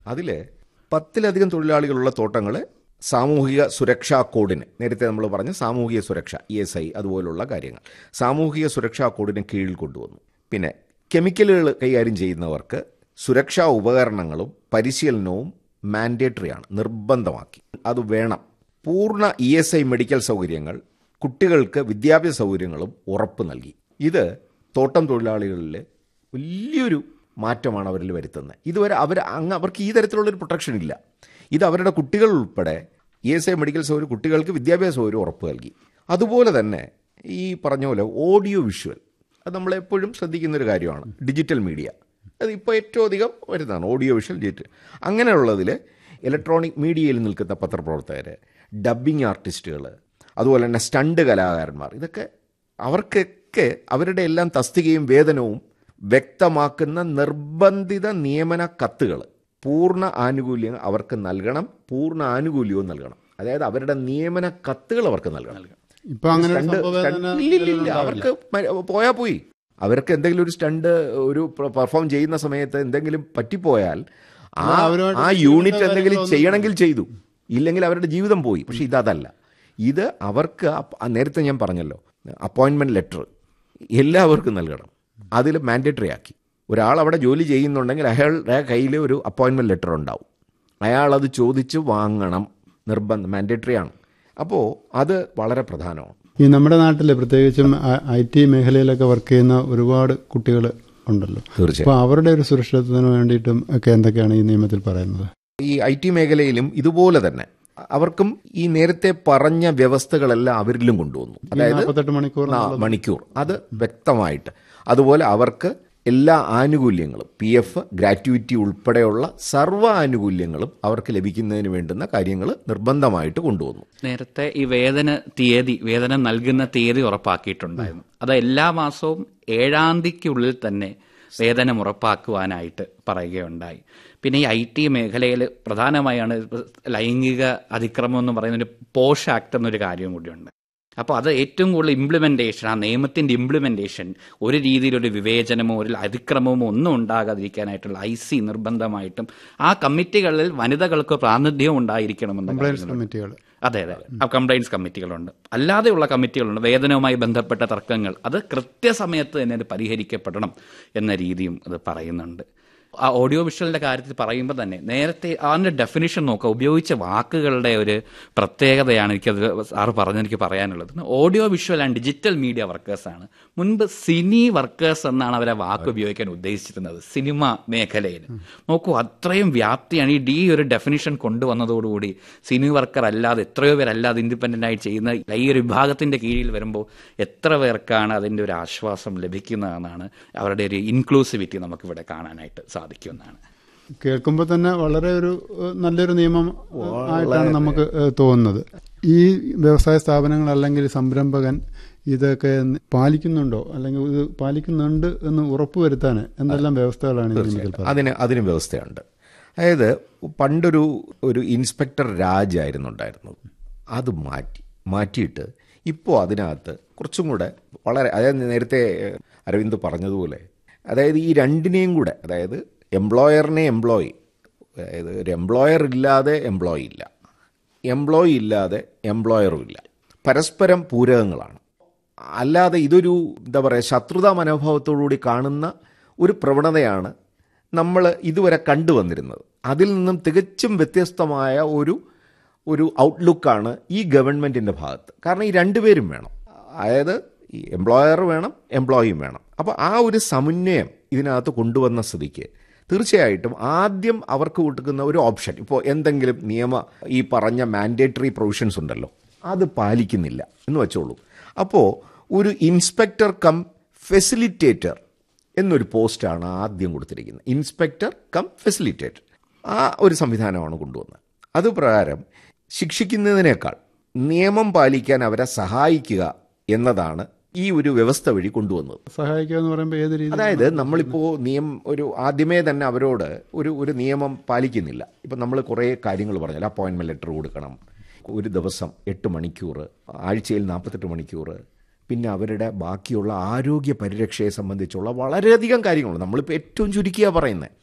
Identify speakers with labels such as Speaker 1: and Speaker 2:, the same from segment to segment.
Speaker 1: അതിൽ പത്തിലധികം തൊഴിലാളികളുള്ള തോട്ടങ്ങൾ സാമൂഹിക സുരക്ഷാ കോഡിന് നേരത്തെ നമ്മൾ പറഞ്ഞ സാമൂഹിക സുരക്ഷ ഇ എസ് ഐ അതുപോലുള്ള കാര്യങ്ങൾ സാമൂഹിക സുരക്ഷാ കോഡിന് കീഴിൽ കൊണ്ടുവന്നു പിന്നെ കെമിക്കലുകൾ കൈകാര്യം ചെയ്യുന്നവർക്ക് സുരക്ഷാ ഉപകരണങ്ങളും പരിശീലനവും മാൻഡേറ്ററിയാണ് നിർബന്ധമാക്കി അത് വേണം പൂർണ്ണ ഇ എസ് ഐ മെഡിക്കൽ സൗകര്യങ്ങൾ കുട്ടികൾക്ക് വിദ്യാഭ്യാസ സൗകര്യങ്ങളും ഉറപ്പ് നൽകി ഇത് തോട്ടം തൊഴിലാളികളിൽ വലിയൊരു മാറ്റമാണ് അവരിൽ വരുത്തുന്നത് ഇതുവരെ അവർ അങ്ങ് അവർക്ക് ഈ തരത്തിലുള്ളൊരു പ്രൊട്ടക്ഷൻ ഇല്ല ഇത് അവരുടെ കുട്ടികൾ ഉൾപ്പെടെ ഇ എസ് ഐ മെഡിക്കൽ സൗകര്യം കുട്ടികൾക്ക് വിദ്യാഭ്യാസ സൗകര്യം ഉറപ്പ് നൽകി അതുപോലെ തന്നെ ഈ പറഞ്ഞ പോലെ ഓഡിയോ വിഷ്വൽ അത് നമ്മളെപ്പോഴും ശ്രദ്ധിക്കുന്ന ഒരു കാര്യമാണ് ഡിജിറ്റൽ മീഡിയ അത് ഇപ്പോൾ ഏറ്റവും അധികം വരുന്നതാണ് ഓഡിയോ വിഷ്വൽ ഡിജിറ്റൽ അങ്ങനെയുള്ളതിൽ ഇലക്ട്രോണിക് മീഡിയയിൽ നിൽക്കുന്ന പത്രപ്രവർത്തകർ ഡബ്ബിംഗ് ആർട്ടിസ്റ്റുകൾ അതുപോലെ തന്നെ സ്റ്റണ്ട് കലാകാരന്മാർ ഇതൊക്കെ അവർക്കൊക്കെ അവരുടെ എല്ലാം തസ്തികയും വേതനവും വ്യക്തമാക്കുന്ന നിർബന്ധിത നിയമന കത്തുകൾ പൂർണ്ണ ആനുകൂല്യം അവർക്ക് നൽകണം പൂർണ്ണ ആനുകൂല്യവും നൽകണം അതായത് അവരുടെ നിയമന കത്തുകൾ അവർക്ക് നൽകണം
Speaker 2: ഇപ്പൊ അങ്ങനെ ഒരു
Speaker 1: സ്റ്റണ്ട്
Speaker 2: സംഭവം
Speaker 1: സ്റ്റണ്ട്
Speaker 2: തന്നെ
Speaker 1: ഇല്ലില്ലില്ല. അവർക്ക് മ- പോയാ പോയി അവർക്ക് എന്തെങ്കിലും ഒരു സ്റ്റണ്ട് ഒരു പെർഫോം ചെയ്യുന്ന സമയത്ത് എന്തെങ്കിലും പറ്റിപ്പോയാൽ ആ
Speaker 2: അപ്പൊ അവരുമായിട്ട്
Speaker 1: ആ
Speaker 2: ബന്ധപ്പെട്ട
Speaker 1: യൂണിറ്റ് എന്തെങ്കിലും
Speaker 2: കാര്യങ്ങളൊന്നും
Speaker 1: ചെയ്യണമെങ്കിൽ ചെയ്തു ഇല്ലെങ്കിൽ അവരുടെ ജീവിതം പോയി പക്ഷെ ഇതല്ല ഇത് അവർക്ക് അപ്പ- ആ നേരത്തെ ഞാൻ പറഞ്ഞല്ലോ അപ്പോയിൻമെന്റ് ലെറ്റർ എല്ലാവർക്കും നൽകണം അതിൽ മാൻഡേറ്ററി ആക്കി ഒരാൾ അവിടെ ജോലി ചെയ്യുന്നുണ്ടെങ്കിൽ അയാളുടെ കയ്യിൽ ഒരു അപ്പോയിൻമെന്റ് ലെറ്റർ ഉണ്ടാവും അയാൾ അത് ചോദിച്ച് വാങ്ങണം നിർബന്ധം മാൻഡേറ്ററി ആണ് അപ്പോൾ അത് വളരെ പ്രധാനമാണ്
Speaker 2: ഈ നമ്മുടെ നാട്ടിൽ പ്രത്യേകിച്ചും ഐ ടി മേഖലയിലൊക്കെ വർക്ക് ചെയ്യുന്ന ഒരുപാട് കുട്ടികൾ ഉണ്ടല്ലോ
Speaker 1: തീർച്ചയായും
Speaker 2: അപ്പൊ അവരുടെ ഒരു സുരക്ഷിതത്വത്തിന് വേണ്ടിയിട്ടും ഒക്കെ എന്തൊക്കെയാണ് ഈ നിയമത്തിൽ പറയുന്നത്
Speaker 1: ഈ ഐ ടി മേഖലയിലും ഇതുപോലെ തന്നെ അവർക്കും ഈ നേരത്തെ പറഞ്ഞ വ്യവസ്ഥകളെല്ലാം അവരിലും കൊണ്ടുവന്നു അതായത്
Speaker 2: നാൽപ്പത്തെട്ട് മണിക്കൂർ
Speaker 1: ആ, മണിക്കൂർ അത് വ്യക്തമായിട്ട് അതുപോലെ അവർക്ക് എല്ലാ ആനുകൂല്യങ്ങളും പി എഫ് ഗ്രാറ്റുവിറ്റി ഉൾപ്പെടെയുള്ള സർവ്വ ആനുകൂല്യങ്ങളും അവർക്ക് ലഭിക്കുന്നതിന് വേണ്ടുന്ന കാര്യങ്ങൾ നിർബന്ധമായിട്ട് കൊണ്ടുവന്നു
Speaker 3: നേരത്തെ ഈ വേതന തീയതി വേതനം നൽകുന്ന തീയതി ഉറപ്പാക്കിയിട്ടുണ്ടായിരുന്നു അത് എല്ലാ മാസവും ഏഴാം തീയതിക്കുള്ളിൽ തന്നെ വേതനം ഉറപ്പാക്കുവാനായിട്ട് പറയുകയുണ്ടായി പിന്നെ ഈ ഐ ടി മേഖലയിൽ പ്രധാനമായാണ് ലൈംഗിക അതിക്രമം എന്ന് പറയുന്ന ഒരു പോഷ് ആക്ട് എന്നൊരു കാര്യം കൂടിയുണ്ട് അപ്പോൾ അത് ഏറ്റവും കൂടുതൽ ഇംപ്ലിമെന്റേഷൻ ആ നിയമത്തിന്റെ ഇംപ്ലിമെന്റേഷൻ ഒരു രീതിയിലൊരു വിവേചനമോ ഒരു അതിക്രമമോ ഒന്നും ഉണ്ടാകാതിരിക്കാനായിട്ടുള്ള ഐ സി നിർബന്ധമായിട്ടും ആ കമ്മിറ്റികളിൽ വനിതകൾക്ക് പ്രാതിനിധ്യം ഉണ്ടായിരിക്കണമെന്ന്
Speaker 2: കംപ്ലൈൻസ് കമ്മിറ്റികൾ
Speaker 3: അതെ അതെ ആ കംപ്ലൈൻസ് കമ്മിറ്റികളുണ്ട് അല്ലാതെയുള്ള കമ്മിറ്റികളുണ്ട് വേതനവുമായി ബന്ധപ്പെട്ട തർക്കങ്ങൾ അത് കൃത്യസമയത്ത് തന്നെ അത് പരിഹരിക്കപ്പെടണം എന്ന രീതിയും അത് പറയുന്നുണ്ട് ആ ഓഡിയോ വിഷ്വലിന്റെ കാര്യത്തിൽ പറയുമ്പോൾ തന്നെ നേരത്തെ അതിന്റെ ഡെഫിനിഷൻ നോക്കുക ഉപയോഗിച്ച വാക്കുകളുടെ ഒരു പ്രത്യേകതയാണ് എനിക്കത് സാറ് പറഞ്ഞെനിക്ക് പറയാനുള്ളത് audio visual and digital media വർക്കേഴ്സാണ് മുൻപ് സിനി വർക്കേഴ്സ് എന്നാണ് അവരെ വാക്ക് ഉപയോഗിക്കാൻ ഉദ്ദേശിച്ചിരുന്നത് സിനിമ മേഖലയിൽ നോക്കൂ അത്രയും വ്യാപ്തിയാണ് ഈ ഡി ഒരു ഡെഫിനിഷൻ കൊണ്ടുവന്നതോടുകൂടി സിനി വർക്കർ അല്ലാതെ എത്രയോ പേരല്ലാതെ ഇൻഡിപെൻഡന്റ് ആയി ചെയ്യുന്ന ഈ ഒരു വിഭാഗത്തിന്റെ കീഴിൽ വരുമ്പോൾ എത്ര പേർക്കാണ് അതിന്റെ ഒരു ആശ്വാസം ലഭിക്കുന്നതെന്നാണ് അവരുടെ ഒരു ഇൻക്ലൂസിവിറ്റി നമുക്കിവിടെ കാണാനായിട്ട് സാധിക്കുമെന്നാണ്
Speaker 2: കേൾക്കുമ്പോൾ തന്നെ വളരെ ഒരു ഏഹ്, നല്ലൊരു നിയമം ഏഹ്, ആയിട്ടാണ് നമുക്ക് ഏഹ്, തോന്നുന്നത് ഈ വ്യവസായ സ്ഥാപനങ്ങൾ അല്ലെങ്കിൽ സംരംഭകൻ ഇതൊക്കെ പാലിക്കുന്നുണ്ടോ അല്ലെങ്കിൽ ഇത് പാലിക്കുന്നുണ്ട് എന്ന് ഉറപ്പുവരുത്താൻ എന്തെല്ലാം വ്യവസ്ഥകളാണ് ഈ നിയമത്തിൽ പറയുന്നത്
Speaker 1: അതിന് അതിന് വ്യവസ്ഥയുണ്ട് അതായത് പണ്ടൊരു ഒരു ഇൻസ്പെക്ടർ രാജ് ആയിരുന്നു ഉണ്ടായിരുന്നത് അത് മാറ്റി മാറ്റിയിട്ട് ഇപ്പോൾ അതിനകത്ത് കുറച്ചും കൂടെ വളരെ അതായത് നേരത്തെ അരവിന്ദ് പറഞ്ഞതുപോലെ അതായത് ഈ രണ്ടിനെയും കൂടെ അതായത് എംപ്ലോയറിനെ എംപ്ലോയി അതായത് ഒരു എംപ്ലോയർ ഇല്ലാതെ എംപ്ലോയി ഇല്ല എംപ്ലോയി ഇല്ലാതെ എംപ്ലോയറും ഇല്ല പരസ്പരം പൂരകങ്ങളാണ് അല്ലാതെ ഇതൊരു എന്താ പറയുക ശത്രുതാ മനോഭാവത്തോടുകൂടി കാണുന്ന ഒരു പ്രവണതയാണ് നമ്മൾ ഇതുവരെ കണ്ടുവന്നിരുന്നത് അതിൽ നിന്നും തികച്ചും വ്യത്യസ്തമായ ഒരു ഒരു ഔട്ട്ലുക്കാണ് ഈ ഗവൺമെൻറ്റിൻ്റെ ഭാഗത്ത് കാരണം ഈ രണ്ടുപേരും വേണം അതായത് ഈ എംപ്ലോയർ വേണം എംപ്ലോയിയും വേണം അപ്പോൾ ആ ഒരു സമന്വയം ഇതിനകത്ത് കൊണ്ടുവന്ന സ്ഥിതിക്ക് തീർച്ചയായിട്ടും ആദ്യം അവർക്ക് കൊടുക്കുന്ന ഒരു ഓപ്ഷൻ ഇപ്പോൾ എന്തെങ്കിലും നിയമ ഈ പറഞ്ഞ മാൻഡേറ്ററി പ്രൊവിഷൻസ് ഉണ്ടല്ലോ അത് പാലിക്കുന്നില്ല എന്ന് വെച്ചോളൂ അപ്പോൾ ഒരു ഇൻസ്പെക്ടർ കം ഫെസിലിറ്റേറ്റർ എന്നൊരു പോസ്റ്റാണ് ആദ്യം കൊടുത്തിരിക്കുന്നത് ഇൻസ്പെക്ടർ കം ഫെസിലിറ്റേറ്റർ ആ ഒരു സംവിധാനമാണ് കൊണ്ടുവന്നത് അത് പ്രകാരം ശിക്ഷിക്കുന്നതിനേക്കാൾ നിയമം പാലിക്കാൻ അവരെ സഹായിക്കുക എന്നതാണ് ഈ ഒരു വ്യവസ്ഥ വഴി കൊണ്ടുവന്നത്
Speaker 2: സഹായിക്കുക എന്ന് പറയുമ്പോൾ ഏത് രീതി
Speaker 1: അതായത് നമ്മളിപ്പോൾ നിയമം ഒരു ആദ്യമേ തന്നെ അവരോട് ഒരു ഒരു നിയമം പാലിക്കുന്നില്ല ഇപ്പം നമ്മൾ കുറേ കാര്യങ്ങൾ പറഞ്ഞാൽ അപ്പോയിൻമെൻറ്റ് ലെറ്റർ കൊടുക്കണം ഒരു ദിവസം എട്ട് മണിക്കൂർ ആഴ്ചയിൽ നാൽപ്പത്തെട്ട് മണിക്കൂർ പിന്നെ അവരുടെ ബാക്കിയുള്ള ആരോഗ്യ പരിരക്ഷയെ സംബന്ധിച്ചുള്ള വളരെയധികം കാര്യങ്ങളുണ്ട് നമ്മളിപ്പോൾ ഏറ്റവും ചുരുക്കിയാണ് പറയുന്നത്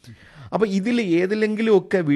Speaker 1: അപ്പോൾ ഇതിൽ ഏതിലെങ്കിലുമൊക്കെ